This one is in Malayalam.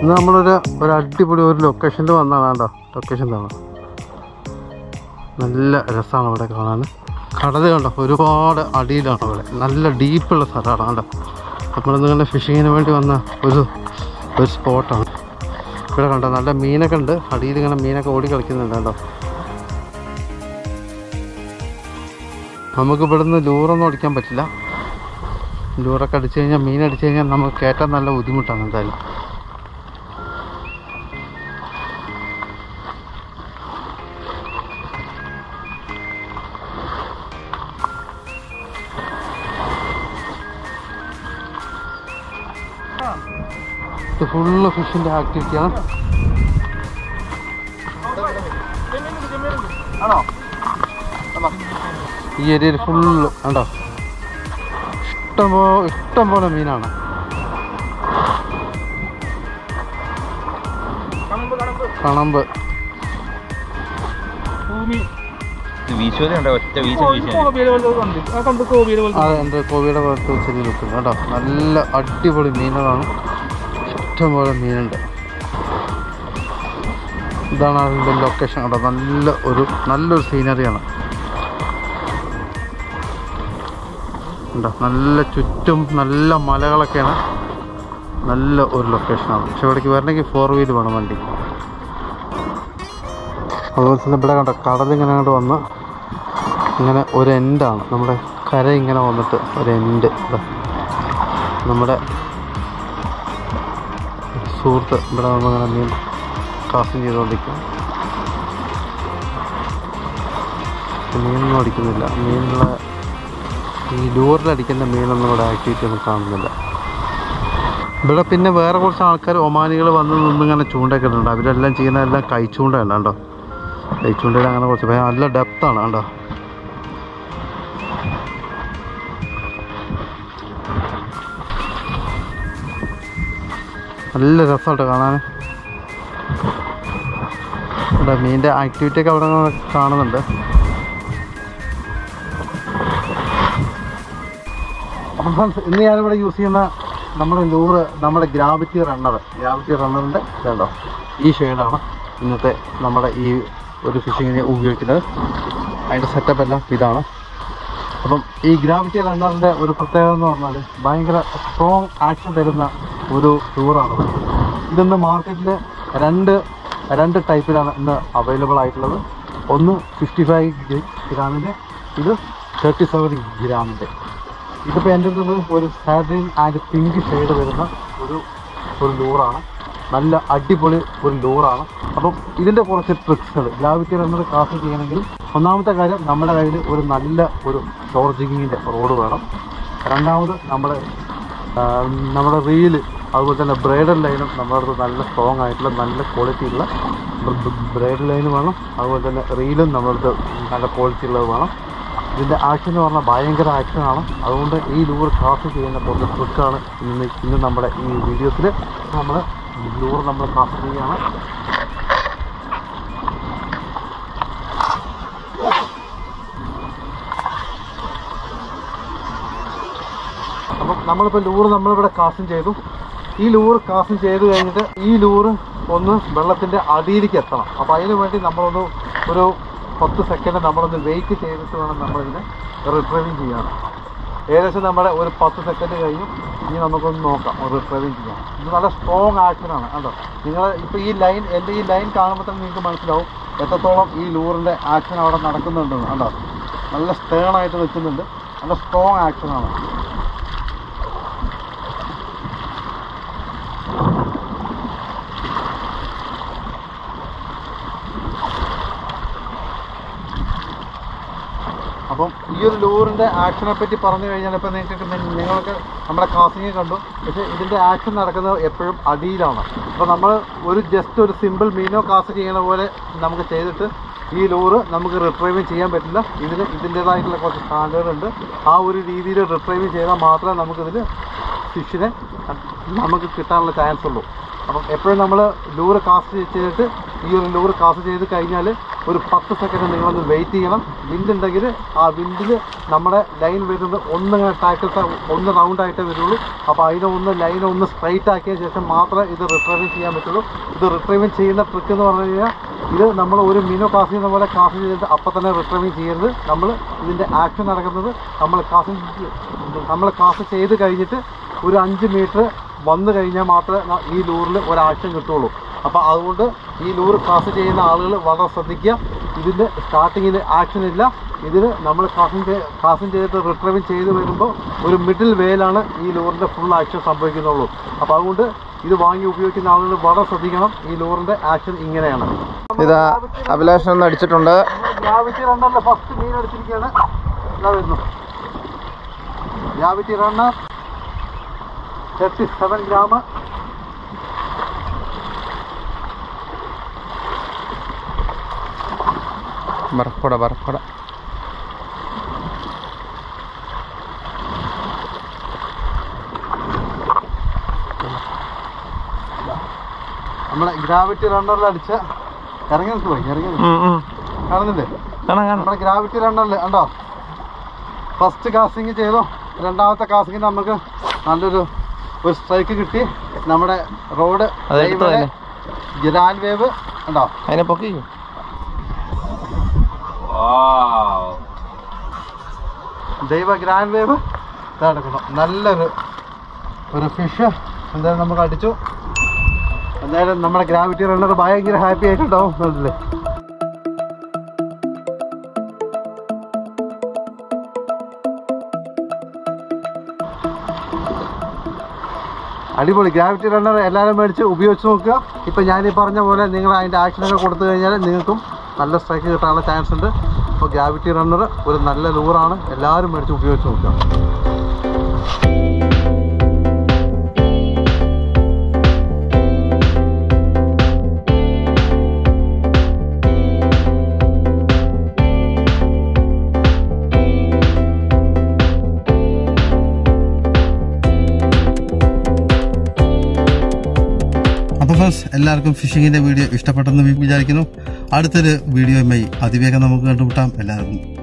ഇന്ന് നമ്മളൊരു ഒരു അടിപൊളി ഒരു ലൊക്കേഷനിൽ വന്നതാണ് കേട്ടോ ലൊക്കേഷൻ കാണാം നല്ല രസമാണ് ഇവിടെ കാണാൻ കടൽ കണ്ടോ ഒരുപാട് അടിയിലാണ് ഇവിടെ നല്ല ഡീപ്പുള്ള സ്ഥലമാണ് കേട്ടോ നമ്മളിന്നിങ്ങനെ ഫിഷിങ്ങിന് വേണ്ടി വന്ന ഒരു ഒരു സ്പോട്ടാണ് ഇവിടെ കണ്ടോ നല്ല മീനൊക്കെ ഉണ്ട് അടിയിൽ ഇങ്ങനെ മീനൊക്കെ ഓടി കളിക്കുന്നുണ്ട് കേട്ടോ നമുക്ക് ഇവിടുന്ന് ലൂറൊന്നും ഓടിക്കാൻ പറ്റില്ല ലൂറൊക്കെ അടിച്ചു കഴിഞ്ഞാൽ മീൻ അടിച്ചു കഴിഞ്ഞാൽ നമുക്ക് കയറ്റാൻ നല്ല ബുദ്ധിമുട്ടാണ് എന്തായാലും ഇത് ഫുള്ള് ഫിഷിൻ്റെ ആക്ടിവിറ്റിയാണ് ആണോ ഈ ഏരിയയിൽ ഫുള്ള് കണ്ടോ ഇഷ്ടം പോ ഇഷ്ടം പോലെ മീനാണ് കണമ്പ് കണമ്പ് കണമ്പ് ഭൂമി വീശുവതി ഉണ്ടോ ഒറ്റ വീശ വീശ കോവിയുടെ പോലത്തെ കണ്ട് ആ കണ്ട് കോവിയുടെ പോലത്തെ അതെ എൻ്റെ കോവിയുടെ പുറത്ത് ചെറിയ നിൽക്കുന്നു കേട്ടോ നല്ല അടിപൊളി മീനുകളാണ് ഇഷ്ടം പോലെ മീനുണ്ട് ഇതാണ് അതിൻ്റെ ലൊക്കേഷൻ കേട്ടോ നല്ല ഒരു നല്ലൊരു സീനറിയാണ് ഉണ്ടോ നല്ല ചുറ്റും നല്ല മലകളൊക്കെയാണ് നല്ല ഒരു ലൊക്കേഷനാണ് പക്ഷെ ഇവിടേക്ക് വരണമെങ്കിൽ ഫോർ വീല് വേണം വണ്ടി അതുപോലെ തന്നെ ഇവിടെ കണ്ടോ കടലിങ്ങനെ അങ്ങോട്ട് വന്ന് ഇങ്ങനെ ഒരു എൻഡാണ് നമ്മുടെ കര ഇങ്ങനെ വന്നിട്ട് ഒരു എൻഡ് നമ്മുടെ സുഹൃത്ത് ഇവിടെ വന്ന് ഇങ്ങനെ മീൻ കാസ്റ്റിംഗ് ചെയ്തുകൊണ്ടിരിക്കും മീനൊന്നും അടിക്കുന്നില്ല മീനുള്ള ഈ ലൂറിലടിക്കുന്ന മീനൊന്നും ഇവിടെ ആക്ടിവിറ്റി ഒന്നും കാണുന്നില്ല ഇവിടെ പിന്നെ വേറെ കുറച്ച് ആൾക്കാർ ഒമാനികൾ വന്ന് നിന്ന് ഇങ്ങനെ ചൂണ്ടയൊക്കെ ഇടുന്നുണ്ട് അവരെല്ലാം ചെയ്യുന്നതെല്ലാം കൈച്ചൂണ്ടയാണ് കണ്ടോ കൈച്ചൂണ്ടയിൽ അങ്ങനെ കുറച്ച് ഭയ- നല്ല ഡെപ്താണ് കണ്ടോ നല്ല രസമായിട്ട് കാണാൻ ഇവിടെ മീനിൻ്റെ ആക്ടിവിറ്റി ഒക്കെ അവിടെ ഇങ്ങനെ കാണുന്നുണ്ട് അപ്പം friends, ഇന്ന് ഞാനിവിടെ യൂസ് ചെയ്യുന്ന നമ്മുടെ ലൂറ് നമ്മുടെ ഗ്രാവിറ്റി റണ്ണർ ഗ്രാവിറ്റി റണ്ണറിൻ്റെ ഇതുണ്ടോ ഈ ഷെയ്ഡാണ് ഇന്നത്തെ നമ്മുടെ ഈ ഒരു ഫിഷിങ്ങിന് ഉപയോഗിക്കുന്നത് അതിൻ്റെ സെറ്റപ്പ് എല്ലാം ഇതാണ് അപ്പം ഈ ഗ്രാവിറ്റി റണ്ണറിൻ്റെ ഒരു പ്രത്യേകത എന്ന് പറഞ്ഞാൽ ഭയങ്കര സ്ട്രോങ് ആക്ഷൻ തരുന്ന ഒരു ടൂറാണ് ഇതൊന്ന് മാർക്കറ്റിൽ രണ്ട് രണ്ട് ടൈപ്പിലാണ് ഇന്ന് അവൈലബിൾ ആയിട്ടുള്ളത് ഒന്ന് ഫിഫ്റ്റി ഫൈവ് ഗ്രാമിൻ്റെ ഇത് തേർട്ടി സെവൻ ഗ്രാമിൻ്റെ ഇതിപ്പോൾ എൻ്റെ അടുത്ത് ഒരു സാഡിൻ ആൻഡ് പിങ്ക് ഷെയ്ഡ് വരുന്ന ഒരു ഒരു ലൂറാണ് നല്ല അടിപൊളി ഒരു ലൂറാണ് അപ്പം ഇതിൻ്റെ കുറച്ച് ട്രിക്സുകൾ ഗ്രാവിറ്റി റണ്ണർ കാസ്റ്റ് ചെയ്യണമെങ്കിൽ ഒന്നാമത്തെ കാര്യം നമ്മുടെ കയ്യിൽ ഒരു നല്ല ഒരു ചോർജിങ്ങിൻ്റെ റോഡ് വേണം രണ്ടാമത് നമ്മുടെ ആ, നമ്മുടെ റീല് അതുപോലെ തന്നെ ബ്രൈഡൽ ലൈനും നമ്മുടെ അടുത്ത് നല്ല സ്ട്രോങ് ആയിട്ടുള്ള നല്ല ക്വാളിറ്റി ഉള്ള ബ്രൈഡൽ ലൈനും വേണം അതുപോലെ തന്നെ റീലും നമ്മുടെ അടുത്ത് നല്ല ക്വാളിറ്റി ഉള്ളത് വേണം ഇതിൻ്റെ ആക്ഷൻ എന്ന് പറഞ്ഞാൽ ഭയങ്കര ആക്ഷനാണ് അതുകൊണ്ട് ഈ ലൂർ കാസ്റ്റ് ചെയ്യുന്ന കുറച്ച് ട്രിക്കാണ് ഇന്ന് ഇന്ന് നമ്മുടെ ഈ വീഡിയോസിൽ നമ്മൾ ലൂർ നമ്മൾ കാസ്റ്റ് ചെയ്യുകയാണ് അപ്പം നമ്മളിപ്പോൾ ലൂറ് നമ്മളിവിടെ കാസ്റ്റിംഗ് ചെയ്തു ഈ ലൂറ് കാസ്റ്റിംഗ് ചെയ്ത് കഴിഞ്ഞിട്ട് ഈ ലൂറ് ഒന്ന് വെള്ളത്തിൻ്റെ അടിയിലേക്ക് എത്തണം അപ്പോൾ അതിന് വേണ്ടി നമ്മളൊന്ന് ഒരു പത്ത് സെക്കൻഡ് നമ്മളൊന്ന് വെയിറ്റ് ചെയ്തിട്ട് വേണം നമ്മളിതിനെ റിട്രൈവിങ് ചെയ്യാൻ ഏകദേശം നമ്മുടെ ഒരു പത്ത് സെക്കൻഡ് കഴിഞ്ഞു ഇനി നമുക്കൊന്ന് നോക്കാം റിട്രൈവിങ് ചെയ്യാം ഇത് നല്ല സ്ട്രോങ് ആക്ഷനാണ് കണ്ടോ നിങ്ങൾ ഇപ്പോൾ ഈ ലൈൻ എൻ്റെ ഈ ലൈൻ കാണുമ്പോൾ തന്നെ നിങ്ങൾക്ക് മനസ്സിലാവും എത്രത്തോളം ഈ ലൂറിൻ്റെ ആക്ഷൻ അവിടെ നടക്കുന്നുണ്ടെന്ന് കണ്ടോ നല്ല സ്റ്റേണായിട്ട് നിൽക്കുന്നുണ്ട് നല്ല സ്ട്രോങ് ആക്ഷനാണ് അപ്പം ഈ ഒരു ലൂറിൻ്റെ ആക്ഷനെ പറ്റി പറഞ്ഞു കഴിഞ്ഞാൽ ഇപ്പം നിങ്ങൾക്ക് നി- നിങ്ങൾക്ക് നമ്മുടെ കാസിങ് കണ്ടു പക്ഷേ ഇതിൻ്റെ ആക്ഷൻ നടക്കുന്നത് എപ്പോഴും അടിയിലാണ് അപ്പോൾ നമ്മൾ ഒരു ജസ്റ്റ് ഒരു സിമ്പിൾ മീനോ കാസ് ചെയ്യണ പോലെ നമുക്ക് ചെയ്തിട്ട് ഈ ലൂറ് നമുക്ക് റിട്രൈവിങ് ചെയ്യാൻ പറ്റില്ല ഇതിന് ഇതിൻ്റേതായിട്ടുള്ള കുറച്ച് സ്റ്റാൻഡേർഡ് ഉണ്ട് ആ ഒരു രീതിയിൽ റിട്രൈവിങ് ചെയ്താൽ മാത്രമേ നമുക്കിതിൽ ഫിഷിനെ നമുക്ക് കിട്ടാനുള്ള ചാൻസ് ഉള്ളൂ അപ്പം എപ്പോഴും നമ്മൾ ലൂറ് കാസ്റ്റ് ചെയ്തിട്ട് ഈ ഒരു ലൂറ് കാസ്റ്റ് ചെയ്ത് കഴിഞ്ഞാൽ ഒരു പത്ത് സെക്കൻഡ് നിങ്ങളൊന്ന് വെയിറ്റ് ചെയ്യണം വിൻഡ് ഉണ്ടെങ്കിൽ ആ വിൻഡിൽ നമ്മുടെ ലൈൻ വരുന്നത് ഒന്നിങ്ങനെ ടാക്കിൾ ഒന്ന് റൗണ്ട് ആയിട്ടേ വരുള്ളൂ അപ്പോൾ അതിനെ ഒന്ന് ലൈനെ ഒന്ന് സ്ട്രൈറ്റ് ആക്കിയ ശേഷം മാത്രമേ ഇത് റിട്രീവിങ് ചെയ്യാൻ പറ്റുള്ളൂ ഇത് റിട്രീവിങ് ചെയ്യുന്ന ട്രിക്ക് എന്ന് പറഞ്ഞു കഴിഞ്ഞാൽ ഇത് നമ്മൾ ഒരു മിനോ കാസ് ചെയ്യുന്ന പോലെ കാസ് ചെയ്തിട്ട് അപ്പം തന്നെ റിട്രീവിങ് ചെയ്യരുത് നമ്മൾ ഇതിൻ്റെ ആക്ഷൻ നടക്കുന്നത് നമ്മൾ കാസ് നമ്മൾ കാസ് ചെയ്ത് കഴിഞ്ഞിട്ട് ഒരു അഞ്ച് മീറ്റർ വന്നു കഴിഞ്ഞാൽ മാത്രമേ ന- ഈ ലൂറിൽ ഒരു ആക്ഷൻ കിട്ടുള്ളൂ അപ്പോൾ അതുകൊണ്ട് ഈ ലൂറ് കാസ് ചെയ്യുന്ന ആളുകൾ വളരെ ശ്രദ്ധിക്കുക ഇതിൻ്റെ സ്റ്റാർട്ടിങ്ങിൽ ആക്ഷൻ ഇല്ല ഇതിന് നമ്മൾ കാസിൻ കാസിൻ ചെയ്തിട്ട് റിട്രീവിങ് ചെയ്ത് വരുമ്പോൾ ഒരു മിഡിൽ വേയിലാണ് ഈ ലൂറിൻ്റെ ഫുൾ ആക്ഷൻ സംഭവിക്കുന്നുള്ളൂ അപ്പോൾ അതുകൊണ്ട് ഇത് വാങ്ങി ഉപയോഗിക്കുന്ന ആളുകൾ വളരെ ശ്രദ്ധിക്കണം ഈ ലൂറിൻ്റെ ആക്ഷൻ ഇങ്ങനെയാണ് ഇതാ അഭിലാഷൻ ഒന്ന് അടിച്ചിട്ടുണ്ട് ഗ്രാവിറ്റി റണ്ണറിന്റെ ഫസ്റ്റ് മീൻ എടുത്തിരിക്കുകയാണ് ഇതാ വരുന്നു gravity runner thirty seven gram ബർഫോട ബർഫോട നമ്മളെ ഗ്രാവിറ്റി റണ്ണറിൽ അടിച്ച ഇറങ്ങി നിൽക്ക് പോയി ഇറങ്ങി നിൽക്ക്. കാണുന്നില്ലേ കാണാം കാണാം നമ്മുടെ ഗ്രാവിറ്റി റണ്ണറിൽ കണ്ടോ ഫസ്റ്റ് കാസ്റ്റിംഗ് ചെയ്തു രണ്ടാമത്തെ കാസ്റ്റിംഗ് നമുക്ക് നല്ലൊരു ഒരു സ്ട്രൈക്ക് കിട്ടി നമ്മുടെ റോഡ് അത് എടുത്തതല്ലേ? ഗ്രാൻഡ് വേവ് കണ്ടോ അതിനെ പൊക്കി ദൈവ ഗ്രാൻഡ് വേവ് ഇതാ നല്ലൊരു ഒരു ഫിഷ് എന്തായാലും നമുക്ക് അടിച്ചു എന്തായാലും നമ്മുടെ ഗ്രാവിറ്റി റണ്ണർ ഭയങ്കര ഹാപ്പി ആയിട്ടുണ്ടാവും നല്ലല്ലേ അടിപൊളി ഗ്രാവിറ്റി റണ്ണർ എല്ലാവരും മേടിച്ച് ഉപയോഗിച്ച് നോക്കുക ഇപ്പം ഞാൻ ഈ പറഞ്ഞ പോലെ നിങ്ങൾ അതിൻ്റെ ആക്ഷനൊക്കെ കൊടുത്തു കഴിഞ്ഞാൽ നിങ്ങൾക്കും നല്ല സ്ട്രൈക്ക് കിട്ടാനുള്ള ചാൻസ് ഉണ്ട് അപ്പോൾ ഗ്രാവിറ്റി റണ്ണർ ഒരു നല്ല ലൂറാണ് എല്ലാവരും മേടിച്ച് ഉപയോഗിച്ച് നോക്കുക അപ്പോൾ ഫ്രണ്ട്സ് എല്ലാവർക്കും ഫിഷിങ്ങിൻ്റെ വീഡിയോ ഇഷ്ടപ്പെട്ടെന്ന് വിചാരിക്കുന്നു അടുത്തൊരു വീഡിയോയുമായി അതിവേഗം നമുക്ക് കണ്ടുമുട്ടാം എല്ലാവർക്കും